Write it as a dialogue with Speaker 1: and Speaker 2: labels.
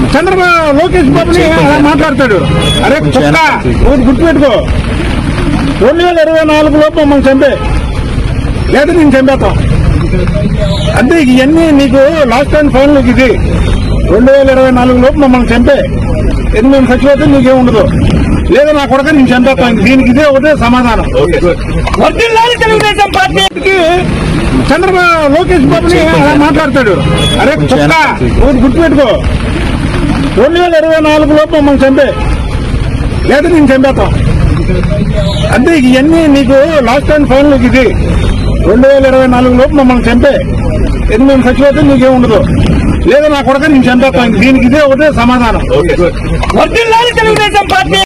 Speaker 1: చంద్రబాబు లోకేష్ బాబుని అలా మాట్లాడతాడు అరే చుక్క ఒకటి గుర్తుపెట్టుకో రెండు వేల ఇరవై నాలుగు లోపు మమ్మల్ని చంపే లేదా నేను చంపేస్తాం అంటే ఇవన్నీ నీకు లాస్ట్ టైం ఫైనల్ ఇది రెండు వేల ఇరవై నాలుగు లోపు మమ్మల్ని చంపే ఇది మేము చచ్చిపోతే నీకేం ఉండదు లేదా నా కొడక నేను చంపేస్తాను దీనికి ఇదే ఒకటే సమాధానం వర్ధిల్లాలి తెలుగుదేశం పార్టీకి చంద్రబాబు లోకేష్ బాబుని అలా మాట్లాడతాడు అరే చుక్క ఒకటి గుర్తుపెట్టుకో రెండు వేల ఇరవై నాలుగు లోపు మమ్మల్ని చంపే లేదా నేను చంపేస్తాం అంటే ఇవన్నీ నీకు లాస్ట్ టైం ఫైనల్ ఇది రెండు వేల ఇరవై నాలుగు లోపు మమ్మల్ని చంపే ఇది మేము చచ్చిపోతే నీకేం ఉండదు లేదా నా కొడక నేను చంపేస్తాను దీనికి ఇదే ఒకటే సమాధానం వర్ధిల్లాలి తెలుగుదేశం పార్టీ